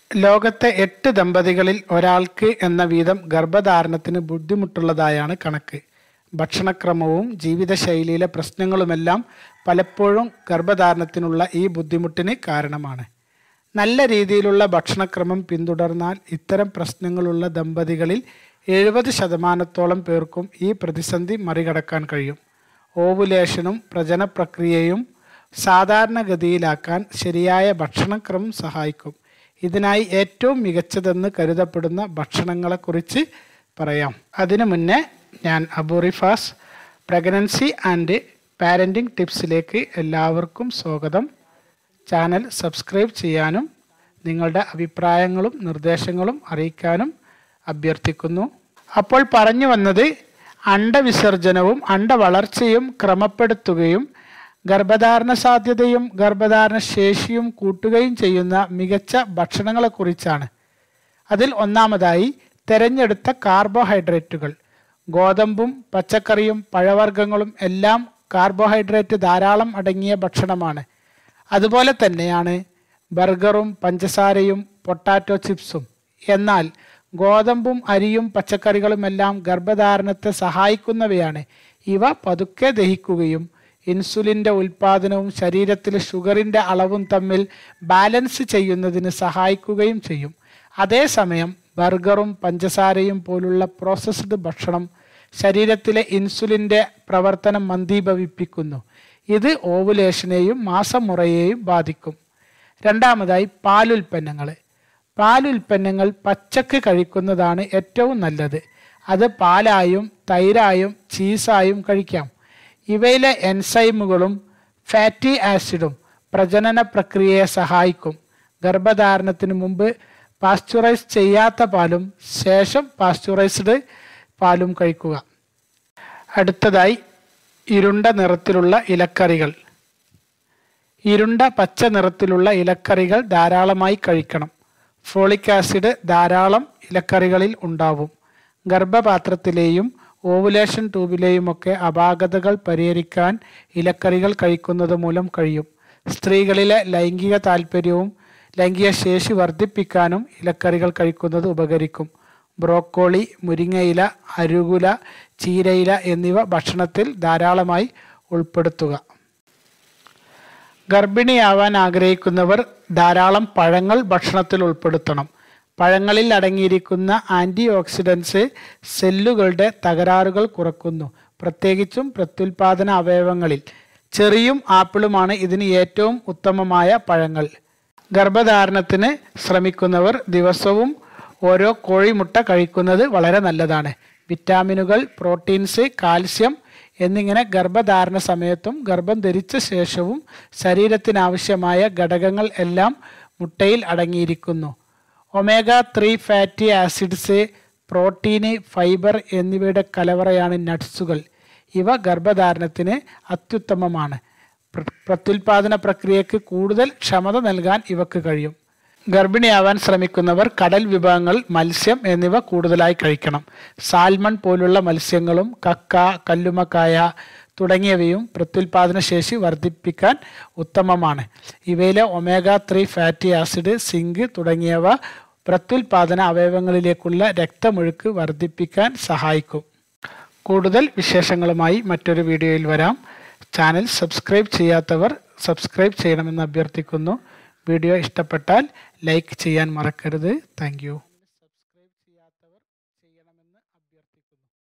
ലോകത്തെ എട്ട് ദമ്പതികളിൽ ഒരാൾക്ക് എന്ന വീതം ഗർഭധാരണത്തിന് ബുദ്ധിമുട്ടുള്ളതായാണ് കണക്ക് ഭക്ഷണക്രമവും ജീവിതശൈലിയിലെ പ്രശ്നങ്ങളുമെല്ലാം പലപ്പോഴും ഗർഭധാരണത്തിനുള്ള ഈ ബുദ്ധിമുട്ടിന് കാരണമാണ് നല്ല രീതിയിലുള്ള ഭക്ഷണക്രമം പിന്തുടർന്നാൽ ഇത്തരം പ്രശ്നങ്ങളുള്ള ദമ്പതികളിൽ എഴുപത് ശതമാനത്തോളം പേർക്കും ഈ പ്രതിസന്ധി മറികടക്കാൻ കഴിയും ഓവുലേഷനും പ്രജനപ്രക്രിയയും സാധാരണഗതിയിലാക്കാൻ ശരിയായ ഭക്ഷണക്രമം സഹായിക്കും ഇതിനായി ഏറ്റവും മികച്ചതെന്ന് കരുതപ്പെടുന്ന ഭക്ഷണങ്ങളെക്കുറിച്ച് പറയാം അതിനു മുന്നേ ഞാൻ അബൂറിഫാസ് പ്രഗ്നൻസി ആൻഡ് പാരൻറ്റിംഗ് ടിപ്സിലേക്ക് എല്ലാവർക്കും സ്വാഗതം ചാനൽ സബ്സ്ക്രൈബ് ചെയ്യാനും നിങ്ങളുടെ അഭിപ്രായങ്ങളും നിർദ്ദേശങ്ങളും അറിയിക്കാനും അഭ്യർത്ഥിക്കുന്നു അപ്പോൾ പറഞ്ഞു വന്നത് അണ്ടവിസർജനവും അണ്ടവളർച്ചയും ക്രമപ്പെടുത്തുകയും ഗർഭധാരണ സാധ്യതയും ഗർഭധാരണ ശേഷിയും കൂട്ടുകയും ചെയ്യുന്ന മികച്ച ഭക്ഷണങ്ങളെക്കുറിച്ചാണ് അതിൽ ഒന്നാമതായി തിരഞ്ഞെടുത്ത കാർബോഹൈഡ്രേറ്റുകൾ ഗോതമ്പും പച്ചക്കറിയും പഴവർഗ്ഗങ്ങളും എല്ലാം കാർബോഹൈഡ്രേറ്റ് ധാരാളം അടങ്ങിയ ഭക്ഷണമാണ് അതുപോലെ തന്നെയാണ് ബർഗറും പഞ്ചസാരയും പൊട്ടാറ്റോ ചിപ്സും എന്നാൽ ഗോതമ്പും അരിയും പച്ചക്കറികളുമെല്ലാം ഗർഭധാരണത്തെ സഹായിക്കുന്നവയാണ് ഇവ പതുക്കെ ദഹിക്കുകയും ഇൻസുലിൻ്റെ ഉൽപ്പാദനവും ശരീരത്തിലെ ഷുഗറിൻ്റെ അളവും തമ്മിൽ ബാലൻസ് ചെയ്യുന്നതിന് സഹായിക്കുകയും ചെയ്യും അതേസമയം ബർഗറും പഞ്ചസാരയും പോലുള്ള പ്രോസസ്ഡ് ഭക്ഷണം ശരീരത്തിലെ ഇൻസുലിൻ്റെ പ്രവർത്തനം മന്ദീഭവിപ്പിക്കുന്നു ഇത് ഓവുലേഷനെയും മാസമുറയെയും ബാധിക്കും രണ്ടാമതായി പാലുൽപ്പന്നങ്ങൾ പാലുൽപ്പന്നങ്ങൾ പച്ചക്ക് കഴിക്കുന്നതാണ് ഏറ്റവും നല്ലത് അത് പാലായും തൈരായും ചീസായും കഴിക്കാം ഇവയിലെ എൻസൈമുകളും ഫാറ്റി ആസിഡും പ്രജനന പ്രക്രിയയെ സഹായിക്കും ഗർഭധാരണത്തിന് മുമ്പ് പാസ്ചറൈസ് ചെയ്യാത്ത പാലും ശേഷം പാസ്ചറൈസ്ഡ് പാലും കഴിക്കുക അടുത്തതായി ഇരുണ്ട നിറത്തിലുള്ള ഇലക്കറികൾ ഇരുണ്ട പച്ച നിറത്തിലുള്ള ഇലക്കറികൾ ധാരാളമായി കഴിക്കണം ഫോളിക് ആസിഡ് ധാരാളം ഇലക്കറികളിൽ ഉണ്ടാവും ഗർഭപാത്രത്തിലെയും ഓവുലേഷൻ ട്യൂബിലെയുമൊക്കെ അപാകതകൾ പരിഹരിക്കാൻ ഇലക്കറികൾ കഴിക്കുന്നത് മൂലം കഴിയും സ്ത്രീകളിലെ ലൈംഗിക താല്പര്യവും ലൈംഗിക ശേഷി വർദ്ധിപ്പിക്കാനും ഇലക്കറികൾ കഴിക്കുന്നത് ഉപകരിക്കും ബ്രോക്കോളി മുരിങ്ങയില അരുകുല ചീരയില എന്നിവ ഭക്ഷണത്തിൽ ധാരാളമായി ഉൾപ്പെടുത്തുക ഗർഭിണിയാവാൻ ആഗ്രഹിക്കുന്നവർ ധാരാളം പഴങ്ങൾ ഭക്ഷണത്തിൽ ഉൾപ്പെടുത്തണം പഴങ്ങളിൽ അടങ്ങിയിരിക്കുന്ന ആൻറ്റി ഓക്സിഡൻസ് സെല്ലുകളുടെ തകരാറുകൾ കുറക്കുന്നു പ്രത്യേകിച്ചും പ്രത്യുൽപാദന അവയവങ്ങളിൽ ചെറിയും ആപ്പിളുമാണ് ഇതിന് ഏറ്റവും ഉത്തമമായ പഴങ്ങൾ ഗർഭധാരണത്തിന് ശ്രമിക്കുന്നവർ ദിവസവും ഓരോ കോഴിമുട്ട കഴിക്കുന്നത് വളരെ നല്ലതാണ് വിറ്റാമിനുകൾ പ്രോട്ടീൻസ് കാൽസ്യം എന്നിങ്ങനെ ഗർഭധാരണ സമയത്തും ഗർഭം ധരിച്ച ശേഷവും ശരീരത്തിനാവശ്യമായ ഘടകങ്ങൾ എല്ലാം മുട്ടയിൽ അടങ്ങിയിരിക്കുന്നു omega three fatty acids protein fibre എന്നിവയുടെ കലവറയാണ് നട്ട്സുകൾ ഇവ ഗർഭധാരണത്തിന് അത്യുത്തമമാണ് പ്ര- പ്രത്യുൽപാദന പ്രക്രിയക്ക് കൂടുതൽ ക്ഷമത നൽകാൻ ഇവക്ക് കഴിയും ഗർഭിണിയാവാൻ ശ്രമിക്കുന്നവർ കടൽ വിഭവങ്ങൾ മത്സ്യം എന്നിവ കൂടുതലായി കഴിക്കണം സാൽമൺ പോലുള്ള മത്സ്യങ്ങളും കക്ക കല്ലുമക്കായ തുടങ്ങിയവയും പ്രത്യുൽപാദന ശേഷി വർദ്ധിപ്പിക്കാൻ ഉത്തമമാണ് ഇവയിലെ omega three fatty acid zinc തുടങ്ങിയവ പ്രത്യുൽപാദന അവയവങ്ങളിലേക്കുള്ള രക്തമൊഴുക്ക് വർദ്ധിപ്പിക്കാൻ സഹായിക്കും കൂടുതൽ വിശേഷങ്ങളുമായി മറ്റൊരു വീഡിയോയിൽ വരാം ചാനൽ സബ്സ്ക്രൈബ് ചെയ്യാത്തവർ സബ്സ്ക്രൈബ് ചെയ്യണമെന്ന് അഭ്യർത്ഥിക്കുന്നു വീഡിയോ ഇഷ്ടപ്പെട്ടാൽ ലൈക്ക് ചെയ്യാൻ മറക്കരുത് താങ്ക്